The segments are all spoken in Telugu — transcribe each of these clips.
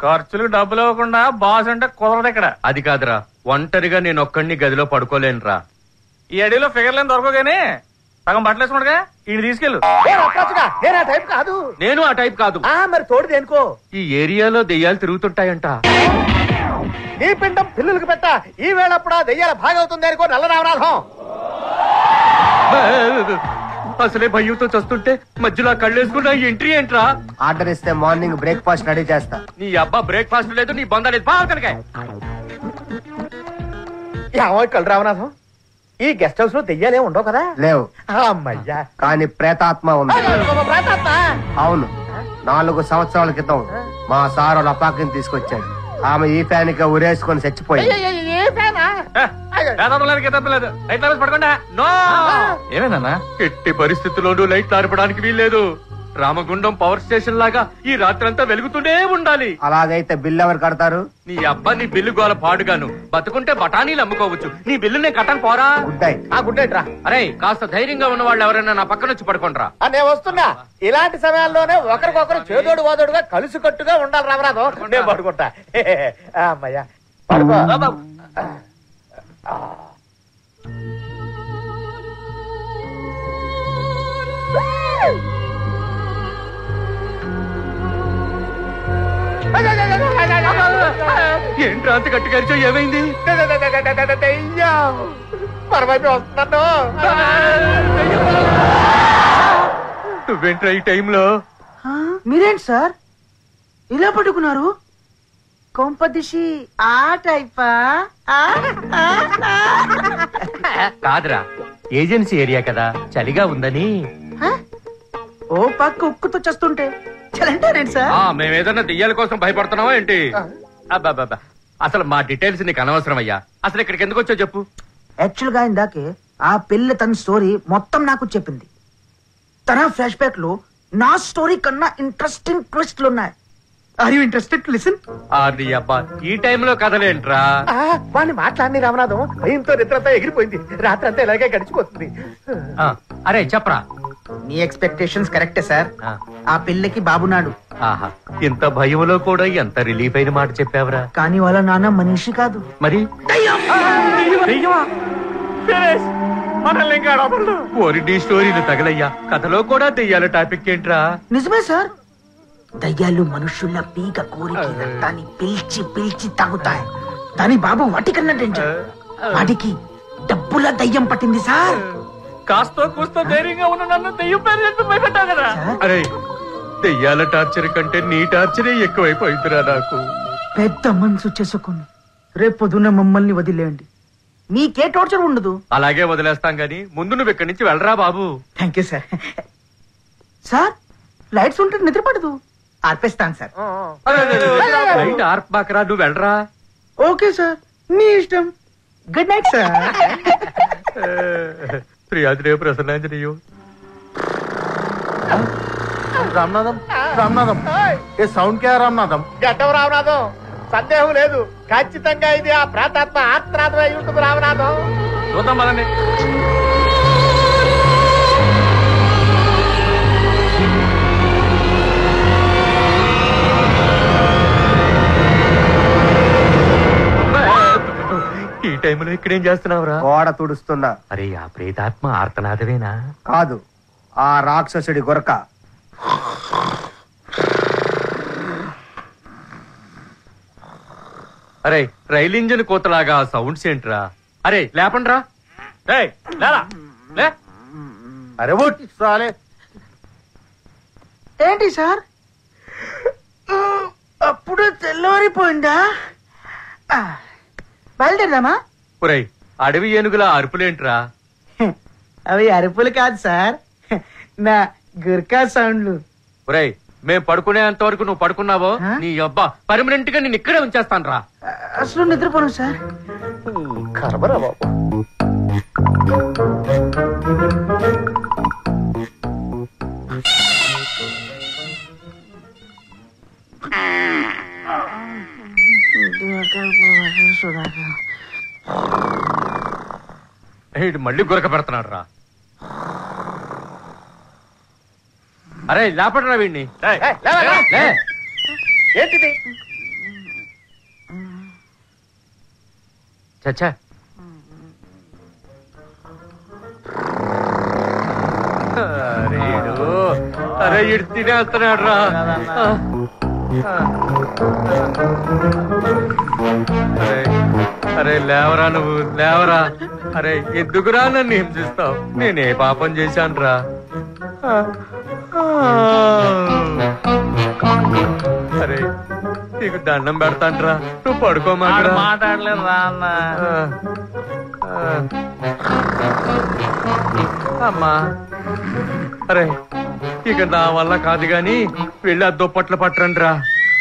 ఖర్చులకు డబ్బులు ఇవ్వకుండా బాస్ అంటే కుదరదు ఇక్కడ అది కాదురా ఒంటరిగా నేను ఒక్కడిని గదిలో పడుకోలేనురా ఈ అడవిలో ఫిగర్ లేని దొరకవు కానీ సగం బట్టలు వేసుకుంటా ఈ తీసుకెళ్ళు ఏ అప్రాచుగా, నేను ఆ టైప్ కాదు నేను ఆ టైప్ కాదు ఆ మరి తోడు దేనికో ఈ ఏరియాలో దెయ్యాలు తిరుగుతుంటాయంట నీ పిండం పిల్లులకు పెట్ట ఈ వేళప్పుడా దెయ్యాల భాగవుతుంది అనుకో నల్ల రామనాథం అసలే భయంతో చస్తుంటే మధ్యలో ఆ కళ్ళేసుకున్న ఎంట్రీ ఏంట్రా ఆర్డర్ ఇస్తే మార్నింగ్ బ్రేక్ఫాస్ట్ రెడీ చేస్తా నీ అబ్బా బ్రేక్ఫాస్ట్ లేదు నీ బొంద లేదు బాగా కనుక ఏమో కళ్ళు రామనాథం ఈ గెస్ట్ హౌస్ లో దెయ్యాలే ఉండవు కదా లేవు అమ్మయ్యా కానీ ప్రేతాత్మ ఉంది ప్రాతాత్మ. అవును నాలుగు సంవత్సరాల క్రితం మా సారు లపాకిని తీసుకొచ్చాడు ఆమె ఈ ఫ్యాన్ కి ఉరేసుకొని చచ్చిపోయింది ఏ, ఏ, ఏ ఫ్యానా? లేదు లేదు లైట్ లేపేసి పడుకోండా నో ఏమైందన్నా ఎట్టి పరిస్థితుల్లోనూ లైట్లు ఆర్పడానికి వీల్లేదు రామగుండం పవర్ స్టేషన్ లాగా ఈ రాత్రంతా వెలుగుతూనే ఉండాలి అలాగైతే బిల్ ఎవరు కడతారు నీ అబ్బా నీ బిల్లు గోల పాడుగాను బతుకుంటే బఠానీలు అమ్ముకోవచ్చు నీ బిల్లు నేను కట్టను పోరా గుడ్ నైట్ ఆ గుడ్ నైట్ రా అరే కాస్త ధైర్యంగా ఉన్న వాళ్ళు ఎవరైనా నా పక్కన వచ్చి పడుకోండిరా ఆ, నేను వస్తున్నా ఇలాంటి సమయాల్లోనే ఒకరికొకరు చేదోడు వాదోడుగా కలుసుకట్టుగా ఉండాలి రామనాథం నేను పడుకుంటా ఆ, అమ్మయ్యా పడుకో ఏంట్రా అంత గట్టిగా అరిచావు? ఏమైంది దెయ్యం. మరవైపు వస్తున్నాను నువ్వేంట్రా ఈ టైంలో మీరేంటి సార్ ఇలా పట్టుకున్నారు కొంపదిషి ఆ టైపా ఆ? ఆ? ఆ? కాదురా ఏజెన్సీ ఏరియా కదా చలిగా ఉందని ఆ? ఓ పక్క ఉక్కుతో చేస్తుంటే చలంటారండి సార్ ఆ మేమేదన్నా దెయ్యాల కోసం భయపడుతున్నావా ఏంటి అబ్బబ్బబ్బా. అసలు మా డీటెయిల్స్ నీకు అనవసరం అయ్యా అసలు ఇక్కడికి ఎందుకు వచ్చావు చెప్పు యాక్చువల్ గా ఇందాకే ఆ పిల్ల తన స్టోరీ మొత్తం నాకు చెప్పింది తన ఫ్లాష్ బ్యాక్ లో నా స్టోరీ కన్నా ఇంట్రెస్టింగ్ ట్విస్ట్లు ఉన్నాయి ఆర్ యూ ఇంట్రెస్టెడ్ లిసన్ ఆర్ది అబ్బా ఈ టైంలో కథలేంట్రా ఆ, వాణ్ణి మాట్లాడి రామనాథం భయంతో నిద్రంతా ఎగిరిపోయింది రాత్రి అంతా ఇలాగే గడిచిపోతుంది ఆ, అరే చెప్పరా మీ ఎక్స్పెక్టేషన్స్ కరెక్టే సార్ ఆ, ఆ పిల్లకి బాబునాడు ఆహా ఇంత భయంలో కూడా ఎంత రిలీఫ్ అయిన మాట చెప్పావురా కానీ వాళ్ళ నాన్న మనిషి కాదు మరి ఫినిష్ మనల్ని ఇంకా అడపడు ఓరిడి స్టోరీలు తగలయ్యా కథలో కూడా దెయ్యాల టాపిక్ ఏంట్రా నిజమే సార్ దయ్యాలు మనుషుల పీక కోరిక రక్తాన్ని పిలిచి పిలిచి తాగుతాయి దాని బాబు వాటికన్నా డేంజర్ వాడికి డబ్బుల దయ్యం పట్టింది సార్ కాస్తో కూస్తో ధైర్యంగా ఉన్న నన్ను దెయ్యం పేరు చెప్పి భయపెట్టావు కదా సార్, అరే దెయ్యాల టార్చర్ కంటే నీ టార్చరే ఎక్కువైపోయిందిరా నాకు పెద్ద మనసు చేసుకుని రేపు పొద్దున్న మమ్మల్ని వదిలేయండి మీకే టార్చర్ ఉండదు అలాగే వదిలేస్తాం గాని ముందు నువ్వు ఇక్కడి నుంచి వెళ్ళరా బాబు thank you sir sir lights ఉంటే నిద్రపడదు ఆర్పేస్తాను సార్ బయట ఆర్పాకరా నువ్వు వెళ్ళరా ఓకే సార్ మీ ఇష్టం good night sir Sriyatreya Prasannanjaneyu Ramnatham Ramnatham ఏ సౌండ్ క్యా రామ్నాథం గడ్డం రామనాథం సందేహం లేదు ఖచ్చితంగా ఇది ఆ ప్రాతాత్మ ఆత్రాత్మ అయి ఉంటుంది రామనాథం చూద్దాం పదండి ఈ టైంలో ఇక్కడేం చేస్తున్నావురా గోడ తుడుస్తున్నా అరే ఆ ప్రేతాత్మ ఆర్తనాదవేనా కాదు ఆ రాక్షసుడి గొరక అరే రైలు ఇంజిన్ కోతలాగా ఆ సౌండ్స్ ఏంట్రా అరే లేపండ్రా ఏయ్, లేరా లే అరే ఉట్ సాలే ఏంటి సార్ అప్పుడు తెల్లవారిపోయిందా ఆ, బయలుదేరదామా ఒరేయ్ అడవి ఏనుగుల అరుపులేంట్రా అవి అరుపులు కాదు సార్ నా గుర్కా సౌండ్లు ఒరేయ్ మేం పడుకునేంత వరకు నువ్వు పడుకున్నావో ఆ? నీ అబ్బా పర్మనెంట్ గా నేను ఇక్కడే ఉంచేస్తాను రా అసలు నిద్రపోను సార్ కర్మరా బాబు ఈడు మళ్ళీ గురక పెడుతున్నాడు రా అరే లేపడరా వీడిని ఏయ్, ఏయ్, లేవరా? లే ఏంటిది చచ్చా అరే ఈడు, అరే ఇడు తినేస్తున్నాడు రా అరే అరే లేవరా నువ్వు లేవరా అరే ఎందుకురా నన్ను హింసిస్తావు నేనే పాపం చేశాను రా అరే నీకు దండం పెడతాను రా నువ్వు ఆడు పడుకోమాటరా మాట్లాడలేదు రా అన్న అమ్మా అరే ఇక నా వల్ల కాదు గాని వెళ్ళి ఆ దుప్పట్లు పట్టండి రా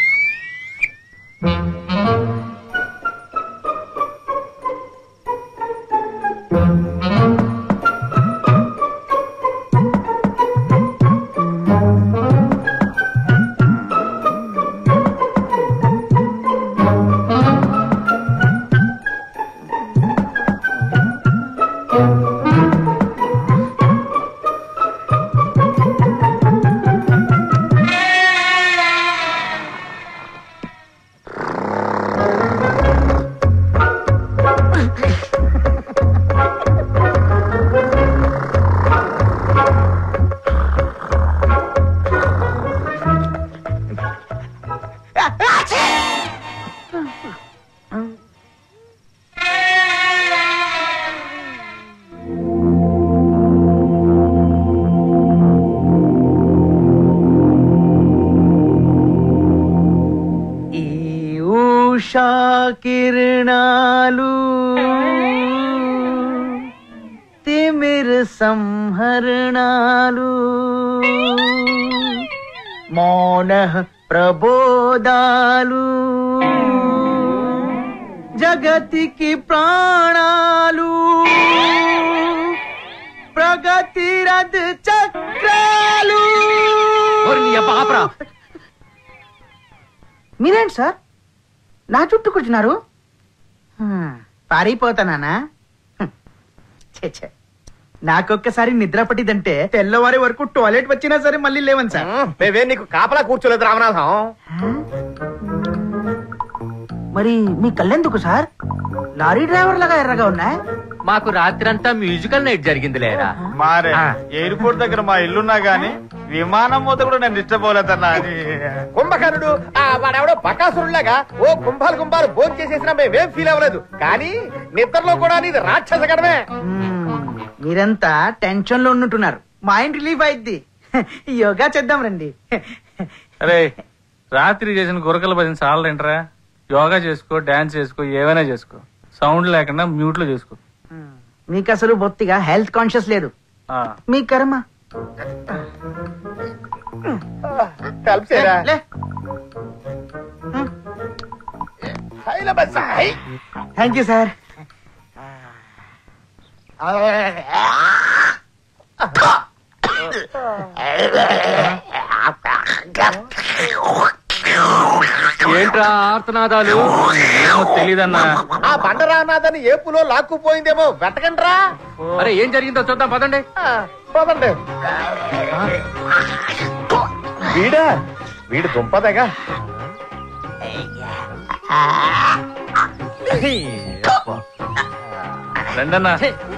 ఈ ఉషా కిరణాలు తిమిర సంహరణాలు మౌన ప్రబోధాలు జగతికి ప్రాణాలు ప్రగతి రథ చక్రాలు ఓరి నీ అబ్బా ఆపరా. మీరేంటి సార్ నా చుట్టూ కూర్చున్నారు హ్మ్, పారిపోతానా హ్మ్, ఛే, ఛే. నాకొక్కసారి నిద్ర పట్టిదంటే తెల్లవారి వరకు టాయిలెట్ వచ్చినా సరే మళ్ళీ లేవని సార్ మేమేం నీకు కాపలా కూర్చోలేదు రామనాథం మరి మీ కళ్ళెందుకు సార్ లారీ డ్రైవర్ లాగా ఎర్రగా ఉన్నాయి మాకు రాత్రంతా మ్యూజికల్ నైట్ జరిగింది లేరా మారే ఆ. ఎయిర్పోర్ట్ దగ్గర మా ఇల్లున్నా గానీ విమానం మూత కూడా నేను ఇష్టపోలేదన్నా అది కుంభకర్ణుడు ఆ వాడెవడో బకాసురులాగా ఓ కుంభాలు కుంభాలు భోజనం చేసేసినా మేమేం ఫీల్ అవ్వలేదు కానీ నిద్రలో కూడా నీది రాక్షస గడమే మ్మ్, మీరంతా టెన్షన్ లో ఉన్నట్టున్నారు మైండ్ రిలీఫ్ అయిద్ది యోగా చేద్దాం రండి అరే రాత్రి చేసిన గురకల భజన చాలంటరా యోగా చేసుకో డాన్స్ చేసుకో ఏమైనా చేసుకో సౌండ్ లేకుండా మ్యూట్ లో చేసుకో మీకు అసలు బొత్తిగా హెల్త్ కాన్షియస్ లేదు ఆ. మీ కర్మ హెల్ప్ చేయరా లే, హైలబస్ హై. థ్యాంక్ యూ సార్ ఏంట్రా ఆర్తనాదాలు ఏమో తెలీదన్నా ఆ బండరానాథని ఏపులో లాక్కుపోయిందేమో వెతకండ్రా అరే ఏం జరిగిందో చూద్దాం పదండి ఆ, పోదండి వీడా వీడు దుంపదగా రండన్నా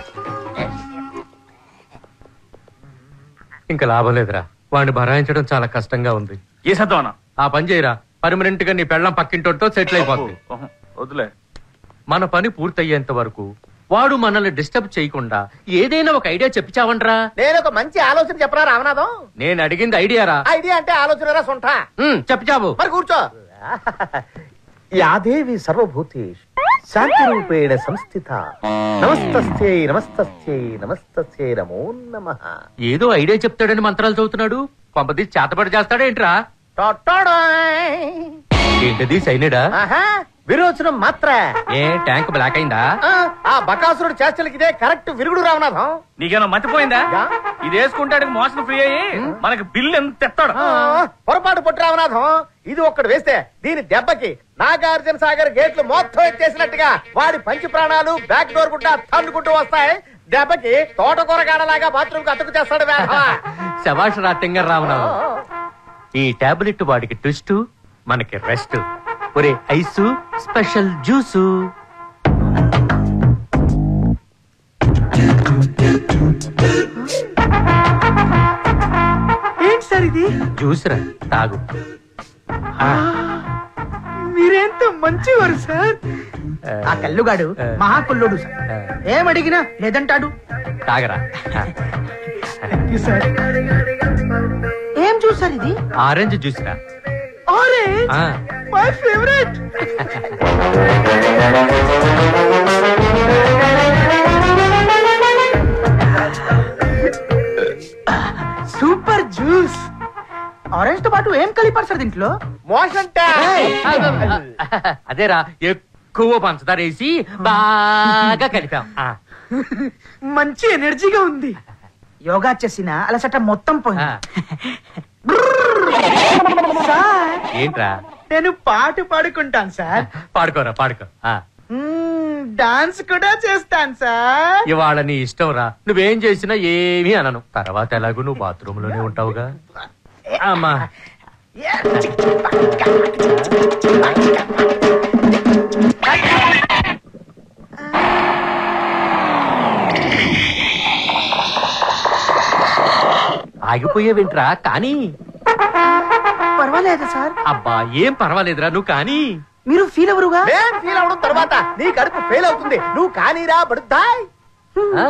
ఇంకా లాభం లేదురా వాడిని భరాయించడం చాలా కష్టంగా ఉంది ఏ సత్వం అన్న ఆ పని చేయరా పర్మనెంట్ గా నీ పెళ్ళం పక్కింటోటితో సెటిల్ అయిపోతుంది ఓహో, వద్దులే మన పని పూర్తయ్యేంత వరకు వాడు మనల్ని డిస్టర్బ్ చేయకుండా ఏదైనా ఒక ఐడియా చెప్పిచావంట్రా నేను ఒక మంచి ఆలోచన చెప్పరా రామనాథం నేను అడిగింది ఐడియారా ఐడియా అంటే ఆలోచన రా సొంట ఉమ్, చెప్పిచావు మరి కూర్చో యాదేవి సర్వభూతేష్ శాంతి రూపేణ సంస్థిత నమస్తస్యై నమస్తస్యై నమస్తస్యై నమో నమ ఏదో ఐడియా చెప్తాడని మంత్రాలు చదువుతున్నాడు కొంపది చేతపడి చేస్తాడేంట్రా ఏంటది సైనిడా విరోచనం మాత్ర ఏ ట్యాంక్ బ్లాక్ అయిందా ఆ, ఆ బకాసురుడు చేష్టలకి ఇదే కరెక్ట్ విరుగుడు రామనాథం నీకేమో మతిపోయిందా యా? ఇది వేసుకుంటాడికి మోషన్ ఫ్రీ అయ్యి మనకి బిల్లు ఎంత తెస్తాడు ఆ, పొరపాటు పొట్టు రామనాథం ఇది ఒక్కడు వేస్తే దీని దెబ్బకి నాగార్జున సాగర్ గేట్లు మొత్తం ఎత్తేసినట్టుగా వాడి పంచి ప్రాణాలు బ్యాక్ డోర్ గుడ్డ తన్నుకుంటూ వస్తాయి దెబ్బకి తోటకూర గాడలాగా బాత్రూమ్ అతుకు చేస్తాడు వేధవ. శభాష్ రా తింగర్ రామరావు ఈ టాబ్లెట్ వాడికి ట్విస్ట్ మనకి రెస్ట్ ఒరే ఐసు స్పెషల్ జ్యూసు ఏంటి సార్ ఇది జ్యూస్ రా తాగు మీరెంత మంచివారు సార్ ఆ కల్లుగాడు మహా కుల్లుడు సార్ ఏమడిగినా లేదంటాడు తాగరా సార్ ఏం చూసారు ఇది ఆరెంజ్ జ్యూస్ రా ఆరెంజ్ ఆ, my favourite super juice orange తో పాటు ఏం కలిపారు సార్ దీంట్లో మోషన్ అదేరా ఎక్కువ పంచదార వేసి బాగా కలిపాం ఆ, మంచి ఎనర్జీగా ఉంది యోగా చేసిన అలసట మొత్తం ఆ. పోయింది సార్ ఏంట్రా నేను పాట పాడుకుంటాను సార్ పాడుకోరా పాడుకో ఆ, మ్మ్, డాన్స్ కూడా చేస్తాను సార్ ఇవాళ నీ ఇష్టం రా నువ్వేం చేసినా ఏమీ అనను తర్వాత ఎలాగో నువ్వు బాత్రూమ్ లోనే ఉంటావుగా అమ్మా ఆగిపోయేవింట్రా కానీ పర్వాలేదు సార్ అబ్బా ఏం పర్వాలేదురా నువ్వు కానీ మీరు ఫీల్ ఎవరుగా నేను ఫీల్ అవడం తర్వాత నీ కడుపు ఫెయిల్ అవుతుంది నువ్వు కానీరా బడుద్దాయ్ ఆ.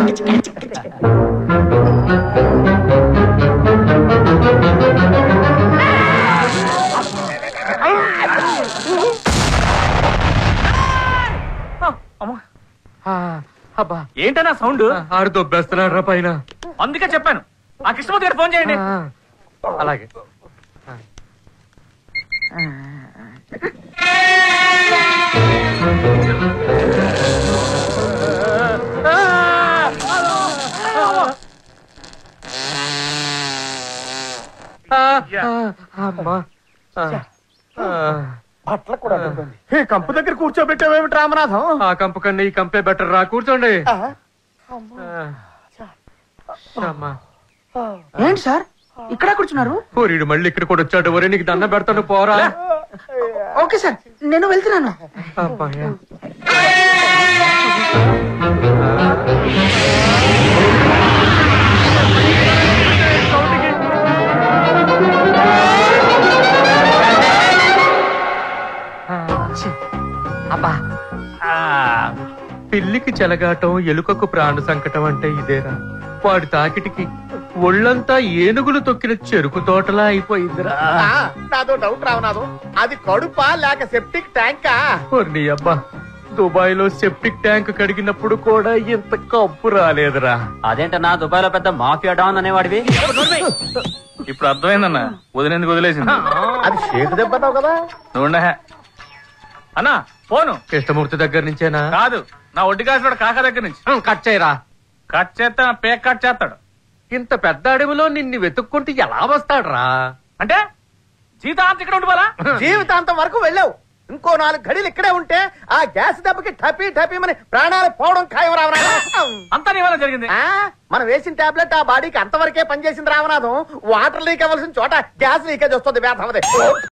ఆ, అబ్బా ఏంటన్నా సౌండ్ ఆడు దొబ్బేస్తున్నాడు రా పైన అందుకే చెప్పాను ఆ కృష్ణమూర్తి గారు ఫోన్ చేయండి ఆ, అలాగే ఆ, ఆ, అమ్మా ఆ, ఆ. బట్టలు కూడా ఈ కంపు దగ్గర కూర్చోబెట్టావేమిటి రామనాథం ఆ కంపు కన్నా ఈ కంపే బెటర్ రా కూర్చోండి ఆ, ఆ. అమ్మా ఏంటి సార్ ఇక్కడ కూర్చున్నారు ఊరిడు మళ్ళీ ఇక్కడ కూడా వచ్చాడు ఒరే నీకు దండం పెడతాను పోరా ఓకే సార్ నేను వెళ్తున్నాను అబ్బాయ్యా. ఆ, ఛీ. అబ్బా ఆ, పిల్లికి చెలగాటం ఎలుకకు ప్రాణ సంకటం అంటే ఇదేరా వాడి తాకిటికి ఒళ్ళంతా ఏనుగులు తొక్కిన చెరుకు తోటలా అయిపోయిందిరా ఆ, నాదో డౌట్ రామనాథం అది కడుపా లేక సెప్టిక్ ట్యాంకా ఓర్ని అబ్బా దుబాయ్ లో సెప్టిక్ ట్యాంక్ కడిగినప్పుడు కూడా ఇంత కప్పు రాలేదురా అదేంటన్నా దుబాయ్ లో పెద్ద మాఫియా డాన్ అనేవాడివి ఇప్పుడు అర్థమైందన్నా వదిలేందుకు వదిలేసింది అది షేక్ దెబ్బతావు కదా నువ్వు ఉండే. అన్నా ఫోను కృష్ణమూర్తి దగ్గర నుంచేనా కాదు నా ఒడ్డి కాసిన కాక దగ్గర నుంచి ఉం, కట్ చేయరా కట్ చేస్తే నా పేక్ కట్ చేస్తాడు ఇంత పెద్ద అడవిలో నిన్ను వెతుక్కుంటూ ఎలా వస్తాడ్రా అంటే జీతాంత ఇక్కడ ఉండిపోలా జీవితాంతం వరకు వెళ్ళావు ఇంకో నాలుగు గడిలు ఇక్కడే ఉంటే ఆ గ్యాస్ దెబ్బకి టపీ టపీమని ప్రాణాలు పోవడం ఖాయం రామనాథం అంతా నీ వల్ల జరిగింది ఆ, మనం వేసిన టాబ్లెట్ ఆ బాడీకి అంతవరకే పనిచేసింది రామనాథం వాటర్ లీక్ అవ్వాల్సిన చోట గ్యాస్ లీకేజ్ వస్తుంది వేధవది